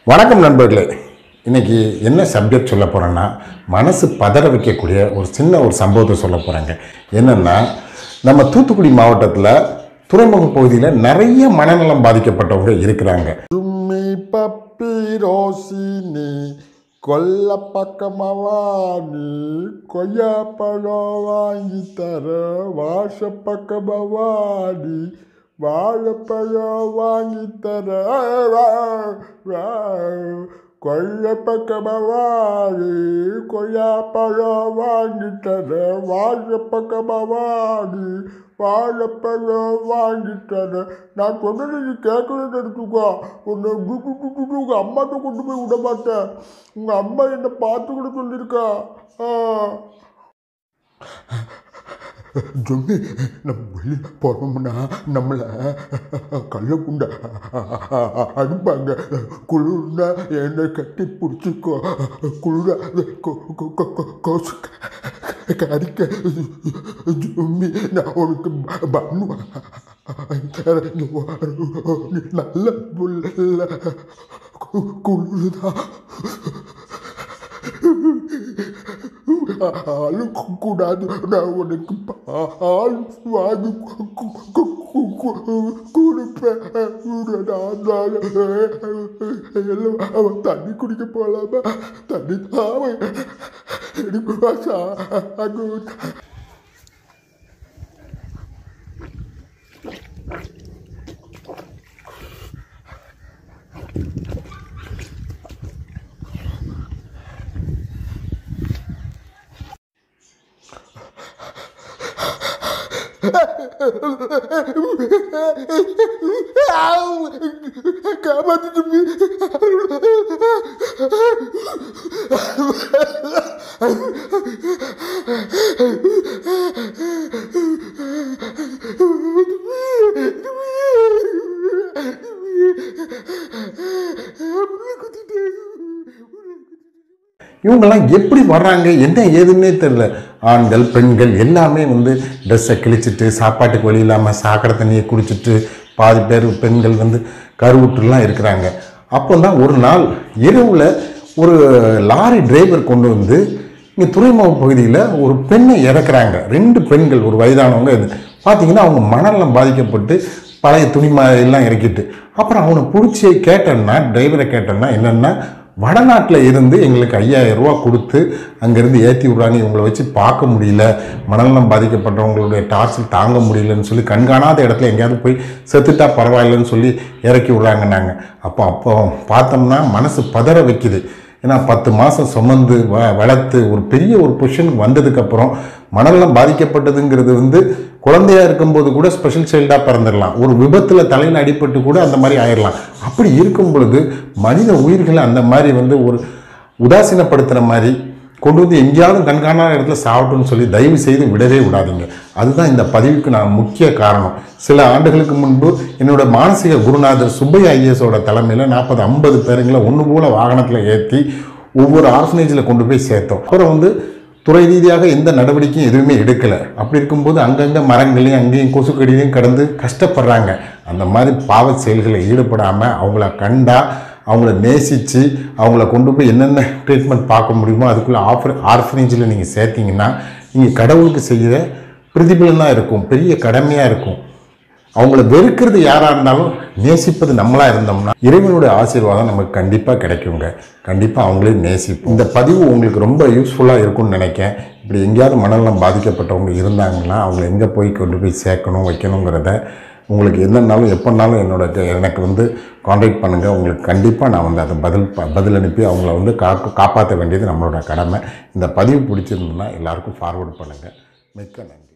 வணக்கம் நண்பர்களே இன்னைக்கு என்ன சப்ஜெக்ட் சொல்ல போகிறேன்னா மனசு பதற வைக்கக்கூடிய ஒரு சின்ன ஒரு சம்பவத்தை சொல்ல போகிறாங்க என்னென்னா நம்ம தூத்துக்குடி மாவட்டத்தில் துறைமுக பகுதியில் நிறைய மனநலம் பாதிக்கப்பட்டவங்க இருக்கிறாங்க தும்மி பப்பி ரோசினி கொல்ல பக்கமவானி கொய்யா பழம் வாங்கி தர வாச பக்கமவானி வாழைப்பழம் வாங்கி தர கொல்ல பக்கமவானி கொய்யா பழம் வாங்கி தர வாச பக்கமவானி வாழைப்பழம் வாங்கி தர நான் சொன்னது நீ கேட்கலன்னு எடுத்துக்கோ உன்னை உங்கள் அம்மாட்ட கொண்டு போய் விட மாட்டேன் உங்கள் அம்மா என்னை பார்த்து கூட சொல்லியிருக்கா ஆ ஜொம்மி நம்ம வெளியில் போனோம்னா நம்மளை கள்ளக்குண்ட அனுப்பாங்க குளிர்னா என்னை கட்டி பிடிச்சிக்கோ குளிர கொசு கடிக்க ஜொம்மி நான் உனக்கு பண்ணுவேன் நல்ல புள்ள குளிர்தான் ஆளும் கூடாது நான் உனக்கு ஆள் வாங்கி கொடுப்பேன் அவன் தண்ணி குடிக்க போலாமா தண்ணி அவன் காப்பாற்றிட்டு இவங்கெல்லாம் எப்படி வர்றாங்க என்ன ஏதுன்னே தெரில ஆண்கள் பெண்கள் எல்லாமே வந்து ட்ரெஸ்ஸை கிழிச்சிட்டு சாப்பாட்டுக்கு வழி இல்லாமல் சாக்கடை தண்ணியை குடிச்சிட்டு பாதி பேர் பெண்கள் வந்து கருவுற்றுலாம் இருக்கிறாங்க அப்போ தான் ஒரு நாள் இரவில் ஒரு லாரி டிரைவர் கொண்டு வந்து இங்கே துறைமுக பகுதியில் ஒரு பெண்ணை இறக்குறாங்க ரெண்டு பெண்கள் ஒரு வயதானவங்க இது பார்த்தீங்கன்னா அவங்க மணலில் பாதிக்கப்பட்டு பழைய துணிமா எல்லாம் இறக்கிட்டு அப்புறம் அவனை பிடிச்சி கேட்டேன்னா டிரைவரை கேட்டேன்னா என்னென்னா வடநாட்டில் இருந்து எங்களுக்கு ஐயாயிரம் ரூபா கொடுத்து அங்கேருந்து ஏற்றி விட்றாங்க இவங்களை வச்சு பார்க்க முடியல மனநலம் பாதிக்கப்பட்டவங்களுடைய டார்ச்சல் தாங்க முடியலன்னு சொல்லி கண்காணாத இடத்துல எங்கேயாவது போய் செத்துட்டா பரவாயில்லைன்னு சொல்லி இறக்கி விட்றாங்க நாங்கள் அப்போ அப்போ பார்த்தோம்னா மனசு பதற வைக்குது ஏன்னா பத்து மாதம் சுமந்து வ வளர்த்து ஒரு பெரிய ஒரு பொசிஷனுக்கு வந்ததுக்கப்புறம் மனநலம் பாதிக்கப்பட்டதுங்கிறது வந்து குழந்தையா இருக்கும்போது கூட ஸ்பெஷல் சைல்டாக பிறந்துடலாம் ஒரு விபத்தில் தலையில் அடிபட்டு கூட அந்த மாதிரி ஆயிடலாம் அப்படி இருக்கும் பொழுது மனித உயிர்களை அந்த மாதிரி வந்து ஒரு உதாசீனப்படுத்துகிற மாதிரி கொண்டு வந்து எங்கேயாவது கண்காணாத இடத்துல சாப்பிட்டுன்னு சொல்லி தயவு செய்து விடவே விடாதீங்க அதுதான் இந்த பதிவுக்கு நான் முக்கிய காரணம் சில ஆண்டுகளுக்கு முன்பு என்னோட மானசீக குருநாதர் சுப்பையா ஐஎஸோட தலைமையில் நாற்பது ஐம்பது பேருங்களை ஒன்று போல வாகனத்தில் ஏற்றி ஒவ்வொரு ஆர்ஃபனேஜில் கொண்டு போய் சேர்த்தோம் அப்புறம் வந்து துறை ரீதியாக எந்த நடவடிக்கையும் எதுவுமே எடுக்கலை அப்படி இருக்கும்போது அங்கங்கே மரங்களையும் அங்கேயும் கொசுக்கடியிலையும் கடந்து கஷ்டப்படுறாங்க அந்த மாதிரி பாவ செயல்களில் ஈடுபடாமல் அவங்கள கண்டா அவங்கள நேசித்து அவங்கள கொண்டு போய் என்னென்ன ட்ரீட்மெண்ட் பார்க்க முடியுமோ அதுக்குள்ளே ஆஃபர் ஆர்ஃபனேஜில் நீங்கள் சேர்த்தீங்கன்னா நீங்கள் கடவுளுக்கு செய்கிற பிரதிபலனாக இருக்கும் பெரிய கடமையாக இருக்கும் அவங்கள வெறுக்கிறது யாராக இருந்தாலும் நேசிப்பது நம்மளாக இருந்தோம்னா இறைவனுடைய ஆசீர்வாதம் நமக்கு கண்டிப்பாக கிடைக்குங்க கண்டிப்பாக அவங்களே நேசிப்போம் இந்த பதிவு உங்களுக்கு ரொம்ப யூஸ்ஃபுல்லாக இருக்கும்னு நினைக்கேன் இப்படி எங்கேயாவது மனநலம் பாதிக்கப்பட்டவங்க இருந்தாங்கன்னா அவங்கள எங்கே போய் கொண்டு போய் சேர்க்கணும் வைக்கணுங்கிறத உங்களுக்கு என்னன்னாலும் எப்போனாலும் என்னோட எனக்கு வந்து காண்டாக்ட் பண்ணுங்கள் உங்களுக்கு கண்டிப்பாக நான் வந்து அதை பதில் ப- பதில் அனுப்பி அவங்கள வந்து காக்க காப்பாற்ற வேண்டியது நம்மளோட கடமை இந்த பதிவு பிடிச்சிருந்ததுன்னா எல்லாருக்கும் ஃபார்வர்ட் பண்ணுங்கள் மிக்க நன்றி